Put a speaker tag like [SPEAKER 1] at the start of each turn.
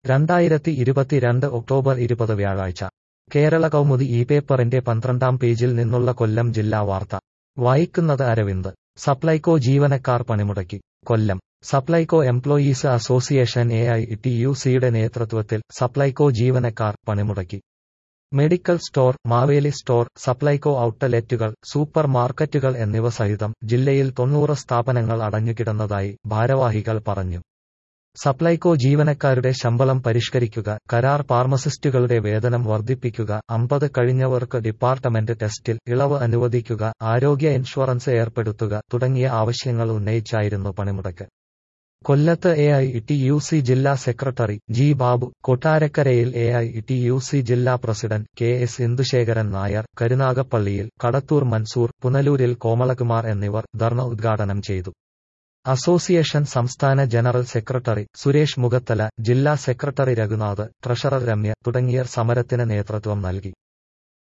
[SPEAKER 1] രണ്ടായിരത്തി ഇരുപത്തിരണ്ട് ഒക്ടോബർ ഇരുപത് വ്യാഴാഴ്ച കേരള കൗമുദി ഈ പേപ്പറിന്റെ പന്ത്രണ്ടാം പേജിൽ നിന്നുള്ള കൊല്ലം ജില്ലാ വാർത്ത വായിക്കുന്നത് അരവിന്ദ് സപ്ലൈകോ ജീവനക്കാർ പണിമുടക്കി Kollam Supplyco employees association A I T U സിയുടെ നേതൃത്വത്തിൽ സപ്ലൈകോ ജീവനക്കാർ പണിമുടക്കി medical store Maveli store Supplyco ഔട്ട്ലെറ്റുകൾ സൂപ്പർ മാർക്കറ്റുകൾ എന്നിവ സഹിതം ജില്ലയിൽ തൊണ്ണൂറ് സ്ഥാപനങ്ങൾ അടഞ്ഞുകിടന്നതായി ഭാരവാഹികൾ പറഞ്ഞു സപ്ലൈകോ ജീവനക്കാരുടെ ശമ്പളം പരിഷ്കരിക്കുക കരാർ ഫാർമസിസ്റ്റുകളുടെ വേതനം വർദ്ധിപ്പിക്കുക അമ്പത് കഴിഞ്ഞവർക്ക് ഡിപ്പാർട്ട്മെന്റ് ടെസ്റ്റിൽ ഇളവ് അനുവദിക്കുക ആരോഗ്യ ഇൻഷുറൻസ് ഏർപ്പെടുത്തുക തുടങ്ങിയ ആവശ്യങ്ങൾ ഉന്നയിച്ചായിരുന്നു പണിമുടക്ക് കൊല്ലത്ത് A I T U C ജില്ലാ സെക്രട്ടറി ജി ബാബു കൊട്ടാരക്കരയിൽ A I T U C ജില്ലാ president K S Indusekharan Nair കരുനാഗപ്പള്ളിയിൽ കടത്തൂർ മൻസൂർ പുനലൂരിൽ കോമളകുമാർ എന്നിവർ ധർണ ഉദ്ഘാടനം ചെയ്തു അസോസിയേഷൻ സംസ്ഥാന ജനറൽ സെക്രട്ടറി സുരേഷ് മുഖത്തല ജില്ലാ സെക്രട്ടറി രഘുനാഥ് ട്രഷറർ രമ്യ തുടങ്ങിയവർ സമരത്തിന് നേതൃത്വം നൽകി